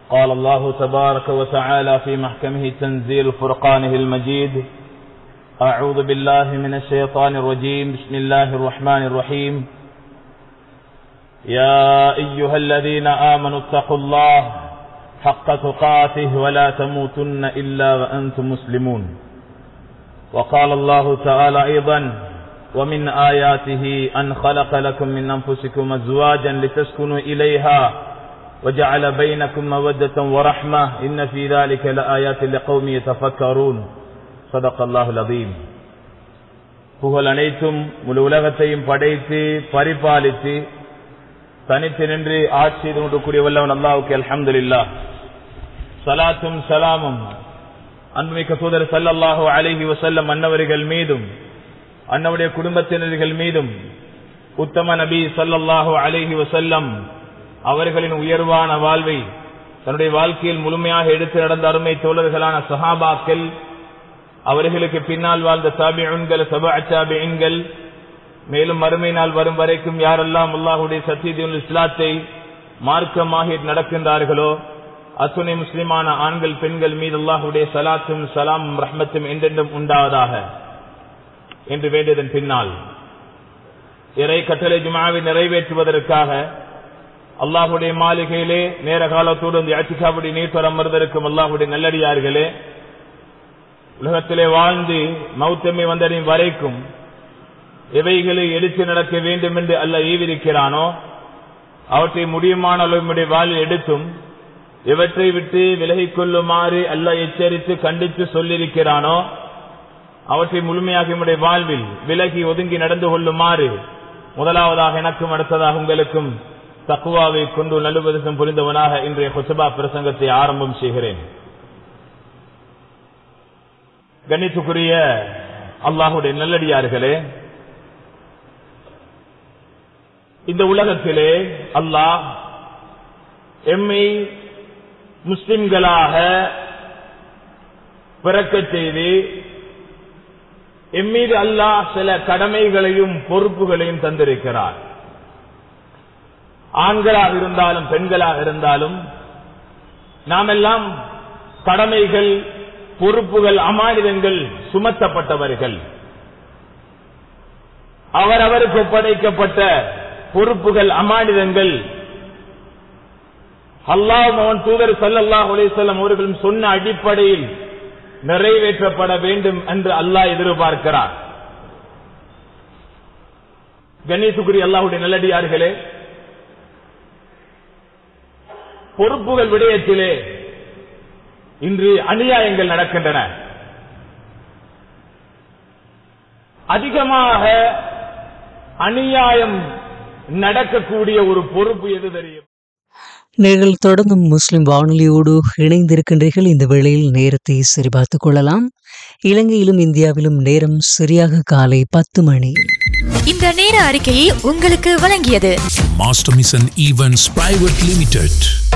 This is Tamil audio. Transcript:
قال الله تبارك وتعالى في محكمه تنزيل فرقانه المجيد أعوذ بالله من الشيطان الرجيم بسم الله الرحمن الرحيم يا أيها الذين آمنوا اتقوا الله حق تقاته ولا تموتن إلا وأنتم مسلمون وقال الله تعالى أيضا ومن آياته أن خلق لكم من أنفسكم أزواجا لتسكنوا إليها وجعل بينكم مودة ورحمة إن في ذلك لآيات لقوم يتفكرون صدق الله العظيم புகழ் அனைத்தும் முழு உலகத்தையும் படைத்து பரிபாலித்து தனித்து நின்று ஆட்சி கொண்டிருக்கூடிய வல்லவன் அல்லாவுக்கு அல்ஹம்துலில்லா சலாத்தும் சலாமும் அன்புமிக்க தூதர் சல்லல்லாஹு அலைஹி வசல்லம் அன்னவர்கள் மீதும் அன்னவுடைய குடும்பத்தினர்கள் மீதும் உத்தம நபி சல்லல்லாஹு அலைஹி வசல்லம் அவர்களின் உயர்வான வாழ்வை தன்னுடைய வாழ்க்கையில் முழுமையாக எடுத்து நடந்த அருமை தோழர்களான சஹாபாக்கள் அவர்களுக்கு பின்னால் வாழ்ந்த தாபிஉன்கள் சபா தாபிஉன்கள் மேலும் மறுமை நாள் வரும் வரைக்கும் யாரெல்லாம் அல்லாஹுடைய சத்தியத்தின் இஸ்லாத்தை மார்க்கமாக நடக்கின்றார்களோ அத்துணை முஸ்லிமான ஆண்கள் பெண்கள் மீது அல்லாஹுடைய சலாத்தும் சலாமும் ரஹ்மத்தும் என்றென்றும் உண்டாவதாக என்று வேண்டியதன் பின்னால் இறை கட்டளை ஜுமாவை நிறைவேற்றுவதற்காக அல்லாஹுடைய மாளிகையிலே நேர காலத்தோடு இந்த அச்சிகாவுடைய நீர் அமர்ந்திருக்கும் அல்லாஹுடைய நல்லடியார்களே உலகத்திலே வாழ்ந்து மௌத்தமை வந்தடையும் வரைக்கும் எவைகளை எடுத்து நடக்க வேண்டும் என்று அல்ல ஈவிருக்கிறானோ அவற்றை முடியுமான அளவுடைய வாழ்வில் எடுத்தும் எவற்றை விட்டு விலகிக் கொள்ளுமாறு அல்ல எச்சரித்து கண்டித்து சொல்லியிருக்கிறானோ அவற்றை முழுமையாக நம்முடைய வாழ்வில் விலகி ஒதுங்கி நடந்து கொள்ளுமாறு முதலாவதாக எனக்கும் அடுத்ததாக உங்களுக்கும் தக்குவாவை கொண்டு நல்லுபதம் புரிந்தவனாக இன்றைய கொசபா பிரசங்கத்தை ஆரம்பம் செய்கிறேன் கணித்துக்குரிய அல்லாஹுடைய நல்லடியார்களே இந்த உலகத்திலே அல்லாஹ் எம்மை முஸ்லிம்களாக பிறக்க செய்து எம்மீது அல்லாஹ் சில கடமைகளையும் பொறுப்புகளையும் தந்திருக்கிறார் ஆண்களாக இருந்தாலும் பெண்களாக இருந்தாலும் நாம் எல்லாம் கடமைகள் பொறுப்புகள் அமானிதங்கள் சுமத்தப்பட்டவர்கள் அவரவருக்கு ஒப்படைக்கப்பட்ட பொறுப்புகள் அமானிதங்கள் அல்லாஹ் அவன் தூதர் சல்லல்லாஹ் அலிசல்லம் அவர்களும் சொன்ன அடிப்படையில் நிறைவேற்றப்பட வேண்டும் என்று அல்லாஹ் எதிர்பார்க்கிறார் கணேசுக்குரி அல்லாஹுடைய நல்லடியார்களே பொறுப்புகள் விடயத்திலே இன்று அநியாயங்கள் நடக்கின்றன அதிகமாக அநியாயம் நடக்கக்கூடிய ஒரு பொறுப்பு எது தெரியும் நீங்கள் தொடர்ந்தும் முஸ்லிம் வானொலியோடு இணைந்திருக்கின்றீர்கள் இந்த வேளையில் நேரத்தை சரிபார்த்துக் கொள்ளலாம் இலங்கையிலும் இந்தியாவிலும் நேரம் சரியாக காலை பத்து மணி இந்த நேர அறிக்கையை உங்களுக்கு வழங்கியது Master Mission Events Private Limited.